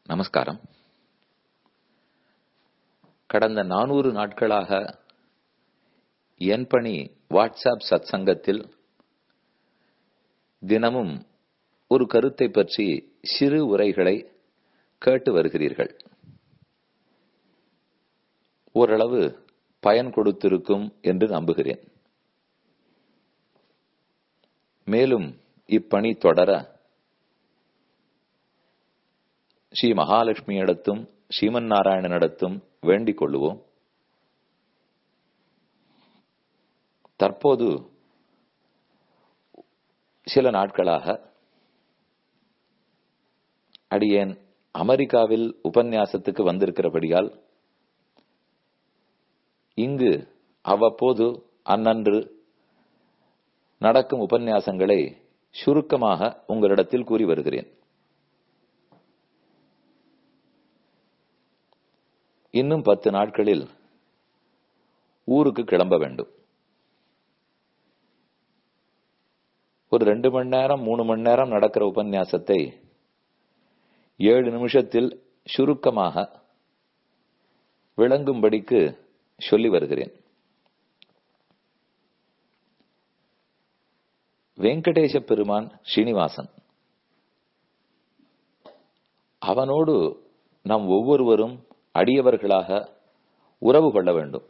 நமஸ்காரம் கடந்த நானூறு நாட்களாக என் பணி வாட்ஸ்அப் சத் சங்கத்தில் தினமும் ஒரு கருத்தை பற்றி சிறு உரைகளை கேட்டு வருகிறீர்கள் ஓரளவு பயன் கொடுத்திருக்கும் என்று நம்புகிறேன் மேலும் இப்பணி தொடர ஸ்ரீ மகாலட்சுமியிடத்தும் ஸ்ரீமன் நாராயணனிடத்தும் வேண்டிக் கொள்ளுவோம் தற்போது சில நாட்களாக அடியேன் அமெரிக்காவில் உபன்யாசத்துக்கு வந்திருக்கிறபடியால் இங்கு அவ்வப்போது அன்னன்று நடக்கும் உபன்யாசங்களை சுருக்கமாக உங்களிடத்தில் கூறி வருகிறேன் இன்னும் பத்து நாட்களில் ஊருக்கு கிளம்ப வேண்டும் ஒரு ரெண்டு மணி நேரம் மூணு மணி நேரம் நடக்கிற உபன்யாசத்தை ஏழு நிமிஷத்தில் சுருக்கமாக விளங்கும்படிக்கு சொல்லி வருகிறேன் வெங்கடேச பெருமான் ஸ்ரீனிவாசன் அவனோடு நாம் ஒவ்வொருவரும் அடியவர்களாக உறவு கொள்ள வேண்டும்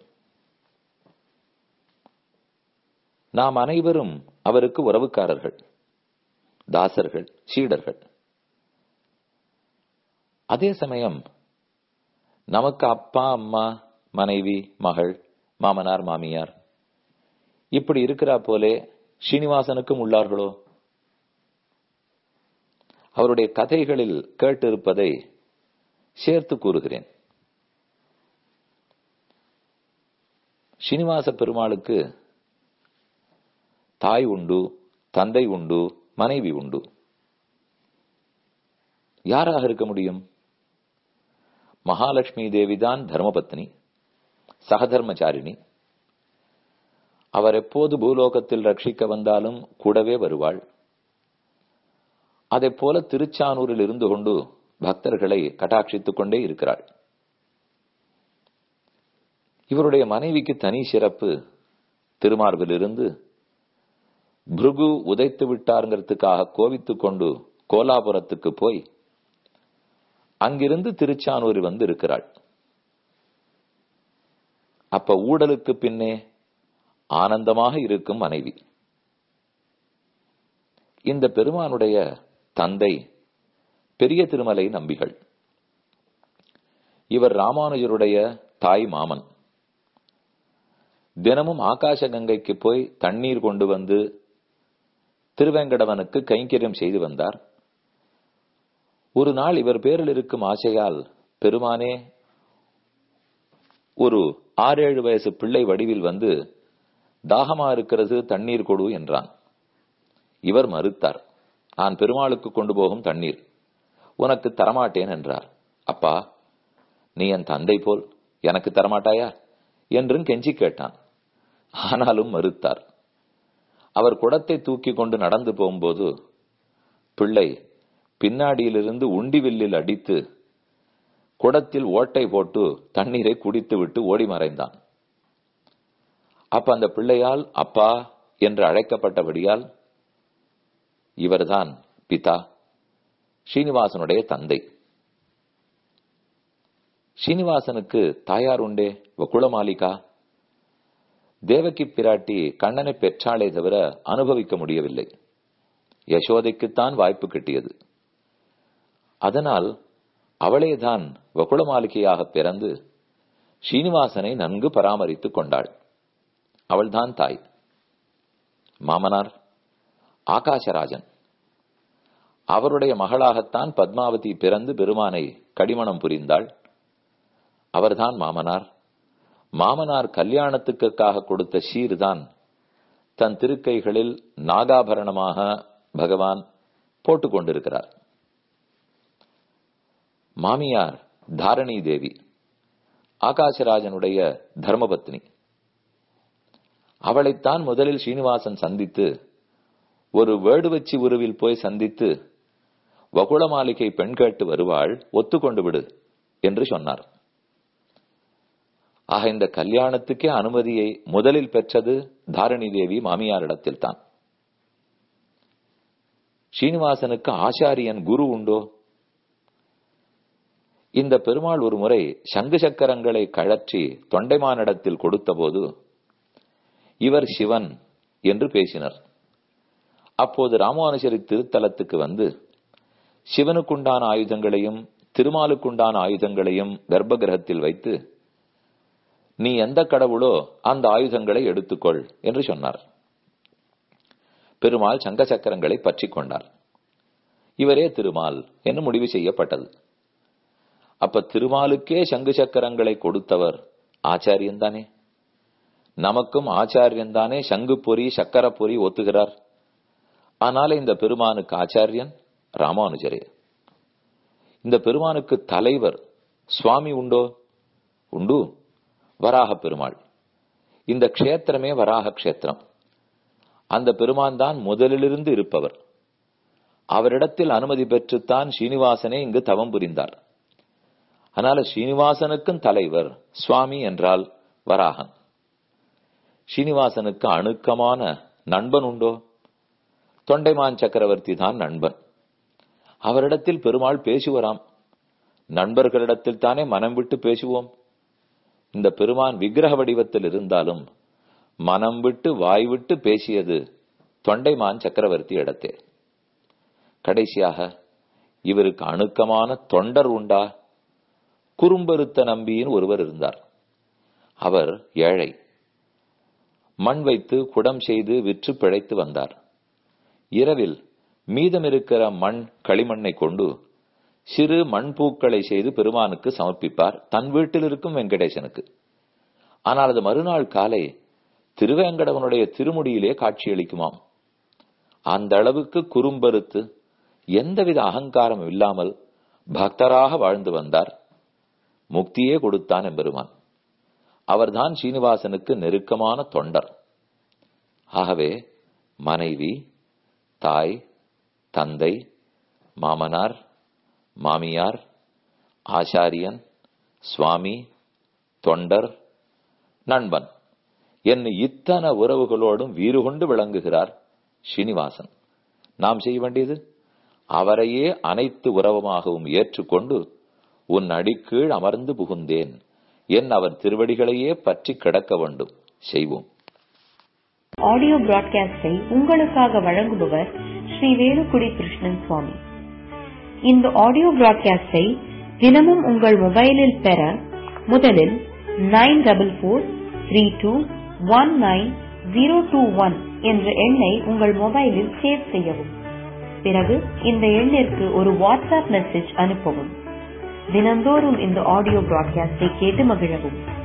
நாம் அனைவரும் அவருக்கு உறவுக்காரர்கள் தாசர்கள் சீடர்கள் அதே சமயம் நமக்கு அப்பா அம்மா மனைவி மகள் மாமனார் மாமியார் இப்படி இருக்கிறா போலே ஸ்ரீனிவாசனுக்கும் உள்ளார்களோ அவருடைய கதைகளில் கேட்டிருப்பதை சேர்த்து கூறுகிறேன் ஸ்ரீனிவாச பெருமாளுக்கு தாய் உண்டு தந்தை உண்டு மனைவி உண்டு யாராக இருக்க முடியும் மகாலட்சுமி தேவிதான் தர்மபத்னி சகதர்மச்சாரிணி அவர் எப்போது பூலோகத்தில் ரட்சிக்க வந்தாலும் கூடவே வருவாள் அதை போல திருச்சானூரில் இருந்து கொண்டு பக்தர்களை கட்டாட்சித்துக் கொண்டே இருக்கிறாள் இவருடைய மனைவிக்கு தனி சிறப்பு திருமார்பிலிருந்து பிருகு உதைத்து விட்டாருங்கிறதுக்காக கோவித்துக் கொண்டு கோலாபுரத்துக்கு போய் அங்கிருந்து திருச்சானூர் வந்து இருக்கிறாள் அப்ப ஊடலுக்கு பின்னே ஆனந்தமாக இருக்கும் மனைவி இந்த பெருமானுடைய தந்தை பெரிய திருமலை நம்பிகள் இவர் ராமானுஜருடைய தாய் மாமன் தினமும் ஆகாச கங்கைக்கு போய் தண்ணீர் கொண்டு வந்து திருவேங்கடவனுக்கு கைங்கரியம் செய்து வந்தார் ஒரு நாள் இவர் பேரில் இருக்கும் ஆசையால் பெருமானே ஒரு ஆறேழு வயசு பிள்ளை வடிவில் வந்து தாகமா இருக்கிறது தண்ணீர் கொடு என்றான் இவர் மறுத்தார் நான் பெருமாளுக்கு கொண்டு போகும் தண்ணீர் உனக்கு தரமாட்டேன் என்றார் அப்பா நீ என் தந்தை போல் எனக்கு தரமாட்டாயா என்றும் கெஞ்சி கேட்டான் ஆனாலும் மறுத்தார் அவர் குடத்தை தூக்கி கொண்டு நடந்து போகும்போது பிள்ளை பின்னாடியிலிருந்து உண்டி வில்லில் அடித்து குடத்தில் ஓட்டை போட்டு தண்ணீரை குடித்து விட்டு ஓடி மறைந்தான் அப்ப அந்த பிள்ளையால் அப்பா என்று அழைக்கப்பட்டபடியால் இவர்தான் பிதா ஸ்ரீனிவாசனுடைய தந்தை ஸ்ரீனிவாசனுக்கு தாயார் உண்டே வக்குளமாலிகா தேவகி பிராட்டி கண்ணனை பெற்றாலே தவிர அனுபவிக்க முடியவில்லை யசோதைக்குத்தான் வாய்ப்பு கிட்டியது அதனால் அவளேதான் வகுளமாளிகையாக பிறந்து ஸ்ரீனிவாசனை நன்கு பராமரித்துக் கொண்டாள் அவள்தான் தாய் மாமனார் ஆகாசராஜன் அவருடைய மகளாகத்தான் பத்மாவதி பிறந்து பெருமானை கடிமணம் புரிந்தாள் அவர்தான் மாமனார் மாமனார் கல்யாணத்துக்காக கொடுத்த ஷீர்தான் தன் திருக்கைகளில் நாகாபரணமாக பகவான் போட்டுக் கொண்டிருக்கிறார் மாமியார் தாரணி தேவி ஆகாசராஜனுடைய தர்மபத்னி அவளைத்தான் முதலில் ஸ்ரீனிவாசன் சந்தித்து ஒரு வேடுவச்சி உருவில் போய் சந்தித்து வகுள மாளிகை பெண் கேட்டு வருவாள் ஒத்துக்கொண்டு விடு என்று சொன்னார் ஆக இந்த கல்யாணத்துக்கே அனுமதியை முதலில் பெற்றது தாரணி தேவி மாமியாரிடத்தில் தான் ஸ்ரீனிவாசனுக்கு ஆச்சாரியன் குரு உண்டோ இந்த பெருமாள் ஒரு முறை சங்கு சக்கரங்களை கழற்றி தொண்டைமானிடத்தில் கொடுத்தபோது இவர் சிவன் என்று பேசினர் அப்போது ராமானுஜரி திருத்தலத்துக்கு வந்து சிவனுக்குண்டான ஆயுதங்களையும் திருமாலுக்குண்டான ஆயுதங்களையும் கர்ப்ப கிரகத்தில் வைத்து நீ எந்த கடவுளோ அந்த ஆயுதங்களை எடுத்துக்கொள் என்று சொன்னார் பெருமாள் சங்க சக்கரங்களை பற்றி கொண்டார் இவரே திருமால் என்று முடிவு செய்யப்பட்டது அப்ப திருமாலுக்கே சங்கு சக்கரங்களை கொடுத்தவர் ஆச்சாரியன் தானே நமக்கும் ஆச்சாரியன் தானே சங்கு பொறி சக்கர பொறி ஒத்துகிறார் ஆனால் இந்த பெருமானுக்கு ஆச்சாரியன் ராமானுஜரே இந்த பெருமானுக்கு தலைவர் சுவாமி உண்டோ உண்டு வராக பெருமாள் இந்த க்ஷேத்திரமே வராக க்ஷேத்திரம் அந்த பெருமான் தான் முதலிலிருந்து இருப்பவர் அவரிடத்தில் அனுமதி பெற்றுத்தான் ஸ்ரீனிவாசனே இங்கு தவம் புரிந்தார் அதனால ஸ்ரீனிவாசனுக்கும் தலைவர் சுவாமி என்றால் வராகன் ஸ்ரீனிவாசனுக்கு அணுக்கமான நண்பன் உண்டோ தொண்டைமான் சக்கரவர்த்தி தான் நண்பன் அவரிடத்தில் பெருமாள் பேசுவராம் நண்பர்களிடத்தில் தானே மனம் விட்டு பேசுவோம் இந்த பெருமான் விக்கிரக வடிவத்தில் இருந்தாலும் மனம் விட்டு வாய் விட்டு பேசியது தொண்டைமான் சக்கரவர்த்தி இடத்தே கடைசியாக இவருக்கு அணுக்கமான தொண்டர் உண்டா குறும்பருத்த நம்பியின் ஒருவர் இருந்தார் அவர் ஏழை மண் வைத்து குடம் செய்து விற்று பிழைத்து வந்தார் இரவில் மீதம் இருக்கிற மண் களிமண்ணை கொண்டு சிறு மண்பூக்களை செய்து பெருமானுக்கு சமர்ப்பிப்பார் தன் வீட்டில் இருக்கும் வெங்கடேசனுக்கு ஆனால் அது மறுநாள் காலை திருவேங்கடவனுடைய திருமுடியிலே காட்சியளிக்குமாம் அந்த அளவுக்கு குறும்பருத்து எந்தவித அகங்காரம் இல்லாமல் பக்தராக வாழ்ந்து வந்தார் முக்தியே கொடுத்தான் எம்பெருமான் அவர்தான் சீனிவாசனுக்கு நெருக்கமான தொண்டர் ஆகவே மனைவி தாய் தந்தை மாமனார் மாமியார் ஆச்சாரியன் சுவாமி தொண்டர் நண்பன் என்ன இத்தனை உறவுகளோடும் வீறு கொண்டு விளங்குகிறார் ஸ்ரீனிவாசன் நாம் செய்ய வேண்டியது அவரையே அனைத்து உறவமாகவும் ஏற்றுக்கொண்டு உன் அடிக்கீழ் அமர்ந்து புகுந்தேன் என் அவர் திருவடிகளையே பற்றி கிடக்க வேண்டும் செய்வோம் ஆடியோ பிராட்காஸ்டை உங்களுக்காக வழங்குபவர் ஸ்ரீ வேலுக்குடி கிருஷ்ணன் சுவாமி இந்த ஆடியோ பிராட்காஸ்டை தினமும் உங்கள் மொபைலில் பெற முதலில் nine double four three two one nine zero two one என்ற எண்ணை உங்கள் மொபைலில் சேவ் செய்யவும் பிறகு இந்த எண்ணிற்கு ஒரு வாட்ஸ்அப் மெசேஜ் அனுப்பவும் தினந்தோறும் இந்த ஆடியோ பிராட்காஸ்டை கேட்டு மகிழவும்